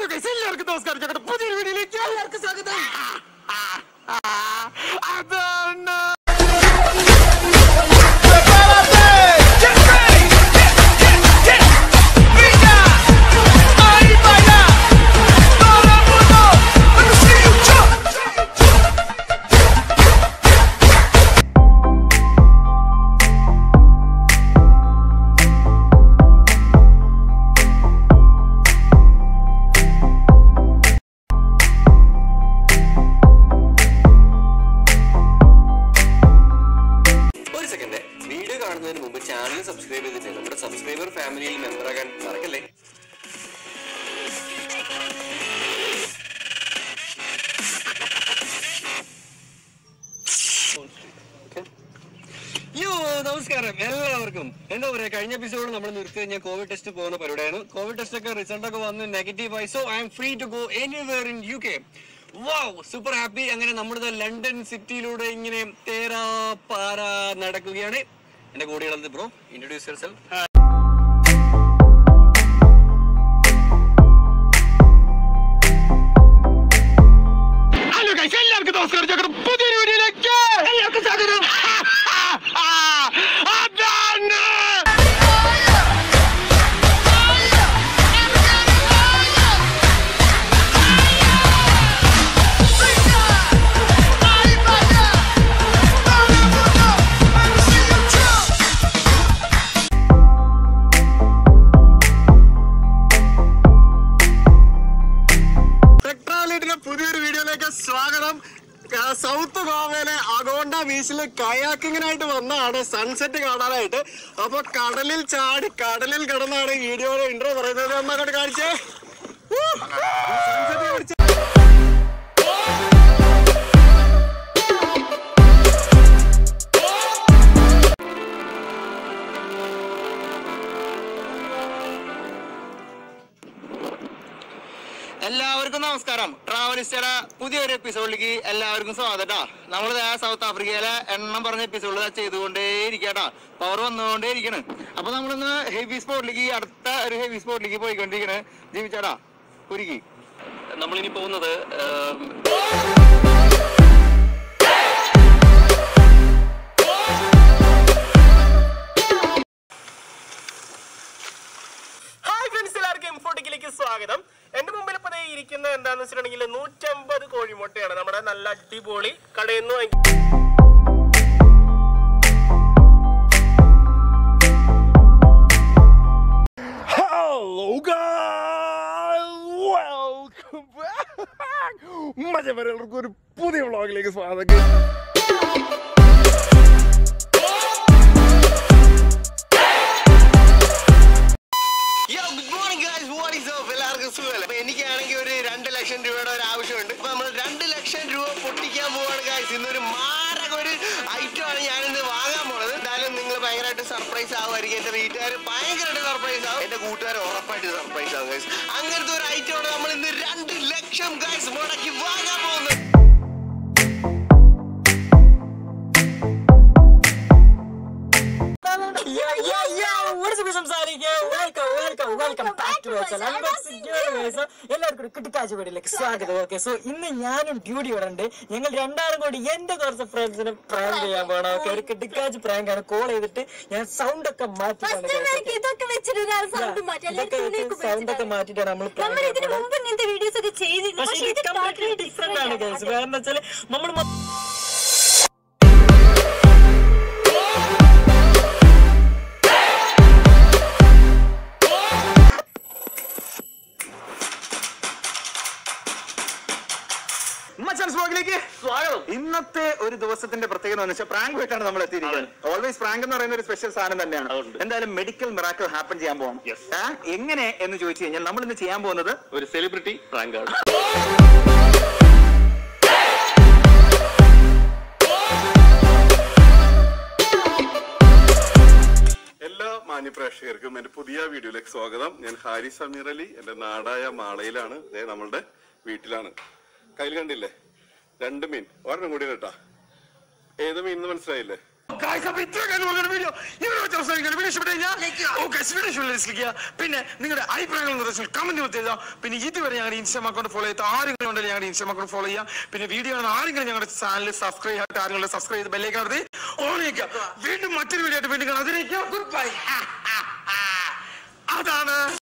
Hello guys എല്ലാവർക്കും നമസ്കാരം ഞങ്ങളുടെ പുതിയൊരു വീഡിയോയിലേക്ക് എല്ലാവർക്കും സ്വാഗതം അതാണ് ഒരു സെക്കൻഡ് വീഡിയോ കാണുന്നതിന് മുമ്പ് ചാനൽ സബ്സ്ക്രൈബ് ചെയ്തിട്ട് നമ്മുടെ സബ്സ്ക്രൈബർ ഫാമിലിയിൽ മെമ്പറാകാൻ മറക്കല്ലേ യോ നമസ്കാരം എല്ലാവർക്കും എന്താ പറയാ കഴിഞ്ഞ എപ്പിസോഡ് നമ്മൾ നിർത്തി കഴിഞ്ഞാൽ കോവിഡ് ടെസ്റ്റ് പോകുന്ന പരിപാടിയായിരുന്നു കോവിഡ് ടെസ്റ്റ് ഒക്കെ റിസൾട്ട് ഒക്കെ വന്ന് നെഗറ്റീവ് ആയി so I'm free to go anywhere in U K wow super happy അങ്ങനെ നമ്മുടെ ലണ്ടൻ സിറ്റിയിലൂടെ ഇങ്ങനെ തേരാ പാര നടക്കുകയാണ് എന്റെ കൂടെയുള്ളത് bro introduce yourself hello guys എല്ലാവർക്കും നമസ്കാരം ഞങ്ങളുടെ പുതിയൊരു വീഡിയോയിലേക്ക് എല്ലാവർക്കും സ്വാഗതം അതാണ് ടെക്ട്രോലൈറ്റിന്റെ പുതിയൊരു വീഡിയോയിലേക്ക് സ്വാഗതം ആ, സൗത്ത് ഗോവയിലെ അഗോണ്ട ബീച്ചില് കയാക്കിങ്ങിനായിട്ട് വന്നതാണ് സൺസെറ്റ് കാണാനായിട്ട് അപ്പൊ കടലിൽ ചാടി കടലിൽ കിടന്നാണ് ഈ വീഡിയോയുടെ ഇൻട്രോ പറയുന്നത് ഒന്ന് അങ്ങോട്ട് കാണിച്ചേ ഊ, sunset കാണിച്ചേ. എല്ലാവർക്കും നമസ്കാരം ട്രാവലിസ്റ്റയുടെ പുതിയൊരു എപ്പിസോഡിലേക്ക് എല്ലാവർക്കും സ്വാഗതം നമ്മൾ സൗത്ത് ആഫ്രിക്കയിലെ എണ്ണം പറഞ്ഞ എപ്പിസോഡ് ചെയ്തുകൊണ്ടേ ഇരിക്കട്ടാ പവർ വന്നുകൊണ്ടേ ഇരിക്കണ് അപ്പൊ നമ്മളിന്ന് ഹെവി സ്പോട്ടിലേക്ക് അടുത്ത ഒരു ഹെവി സ്പോട്ടിലേക്ക് പോയിക്കൊണ്ടിരിക്കണ് ജീവിച്ചേടാ ഒരുക്കി നമ്മളിനി പോകുന്നത് ഹായ് ഫ്രണ്ട്സ് എല്ലാവർക്കും ഇൻഫോട്ടിക്കിലേക്ക് സ്വാഗതം എന്റെ മുമ്പിൽ ഇപ്പൊ ദേ ഇരിക്കുന്ന എന്താന്ന് വെച്ചിട്ടുണ്ടെങ്കിൽ നൂറ്റമ്പത് കോഴിമുട്ടയാണ് നമ്മുടെ നല്ല അടിപൊളി കടയിൽ നിന്ന് വാങ്ങി Hello guys! Welcome back! മജവരകൾക്ക് ഒരു പുതിയ വ്ളോഗിലേക്ക് സ്വാഗതം good morning guys what is of എല്ലാവർക്കും സുഖമല്ലേ അപ്പൊ എനിക്കാണെങ്കിൽ ഒരു രണ്ട് ലക്ഷം രൂപയുടെ ഒരു ആവശ്യമുണ്ട് അപ്പൊ നമ്മൾ രണ്ട് ലക്ഷം രൂപ പൊട്ടിക്കാൻ പോവാണ് ഗൈസ് ഇന്നൊരു മാരക ഒരു ഐറ്റം ആണ് ഞാൻ ഇന്ന് വാങ്ങാൻ പോണത് എന്തായാലും നിങ്ങൾ ഭയങ്കരമായിട്ട് സർപ്രൈസ് ആവുമായിരിക്കും എന്റെ വീട്ടുകാർ ഭയങ്കരമായിട്ട് സർപ്രൈസ് ആവും എന്റെ കൂട്ടുകാർ ഉറപ്പായിട്ട് സർപ്രൈസ് ആവും ഗൈസ് അങ്ങനത്തെ ഒരു ഐറ്റം ആണ് നമ്മൾ ഇന്ന് രണ്ട് ലക്ഷം ഗൈസ് മുടക്കി വാങ്ങാൻ പോകുന്നത് എല്ലാവർക്കും കിട്ടിക്കാഴ്ച വീടിലേക്ക് സ്വാഗതം ഓക്കെ സോ ഇന്ന് ഞാനും ഡ്യൂട്ടി ഇവിടെ ഉണ്ട് ഞങ്ങൾ രണ്ടാളും കൂടി എന്റെ കുറച്ച് ഫ്രണ്ട്സിനെ പ്രാങ്ക് ചെയ്യാൻ പോകണം ഓക്കെ ഒരു കിട്ടിക്കാഴ്ച പ്രാങ്ക് ആണ് കോൾ ചെയ്തിട്ട് ഞാൻ സൗണ്ട് ഒക്കെ മാറ്റിട്ടാണ് ഫസ്റ്റ് ഇതൊക്കെ വെച്ചിട്ട് ഒരാൾ സൗണ്ട് മാറ്റി ഇതൊക്കെ സൗണ്ട് ഒക്കെ മാറ്റിട്ടാണ് നമ്മൾ നമ്മൾ പ്രാങ്ക് ഇതിനു മുമ്പ് ഇങ്ങനത്തെ വീഡിയോസ് ഒക്കെ ചെയ്തിരുന്നു പക്ഷേ ഇത് കംപ്ലീറ്റ്ലി ഡിഫറെന്റ് ആണ് ഗൈസ് കാരണം എന്താ വെച്ചാൽ നമ്മൾ മച്ചാൻസ് വ്ലോഗിലേക്ക് സ്വാഗതം ഇന്നത്തെ ഒരു ദിവസത്തിന്റെ പ്രത്യേകത എന്ന് വെച്ചാൽ പ്രാങ്ക് ആയിട്ടാണ് നമ്മൾ എത്തിയിരിക്കുന്നത് ഓൾവേസ് പ്രാങ്ക് എന്ന് പറയുന്ന ഒരു സ്പെഷ്യൽ സാധനം തന്നെയാണ് എന്തായാലും മെഡിക്കൽ മിറാക്കിൾ ഹാപ്പൻ ചെയ്യാൻ പോകണം ആ, എങ്ങനെ എന്ന് ചോദിച്ചു കഴിഞ്ഞാൽ നമ്മൾ ഇന്ന് ചെയ്യാൻ പോകുന്നത് ഒരു സെലിബ്രിറ്റി പ്രാങ്കാണ് എല്ലാ മാന്യപ്രേക്ഷകർക്കും എന്റെ പുതിയ വീഡിയോയിലേക്ക് സ്വാഗതം ഞാൻ ഹാരിസ് സമീർ അലി എന്റെ നാടായ മാളയിലാണ് ദേ നമ്മളുടെ വീട്ടിലാണ് കയ്യിൽ കണ്ടില്ലേ രണ്ട് മീൻ ഒരെണ്ണം കൂടി കേട്ടാ ഏത് മീൻ എന്ന് മനസ്സിലായില്ലേ Guys, അപ്പൊ ഇത്രയൊക്കെയാണ് നമ്മുടെ വീഡിയോ ഇവിടെ വെച്ച് അവസാനിക്കുന്നു വീഡിയോ ഇഷ്ടപ്പെട്ട് കഴിഞ്ഞാൽ ഓക്കെ വീഡിയോ ലിസ്റ്റിക്കുക പിന്നെ നിങ്ങളുടെ അഭിപ്രായങ്ങൾ നിർദ്ദേശങ്ങൾ കമന്റ് എഴുതുക പിന്നെ ഇതുവരെ ഞങ്ങളുടെ ഇൻസ്റ്റാം അക്കൗണ്ട് ഫോളോ ചെയ്ത ആരെങ്കിലും ഉണ്ടെങ്കിൽ ഞങ്ങളുടെ ഇൻസ്റ്റാം അക്കൗണ്ട് ഫോളോ ചെയ്യുക പിന്നെ വീഡിയോ ആണ് ആരെങ്കിലും ഞങ്ങളുടെ ചാനൽ സബ്സ്ക്രൈബ് ചെയ്യാത്ത ആരെങ്കിലും സബ്സ്ക്രൈബ് ചെയ്ത് ബെല്ലേക്ക് അറുതി ഓൺ ചെയ്യുക വീണ്ടും മറ്റൊരു വീഡിയോ ആയിട്ട് വീണ്ടും കാണാം അതിലേക്ക് ഗുഡ് ബൈ അതാണ്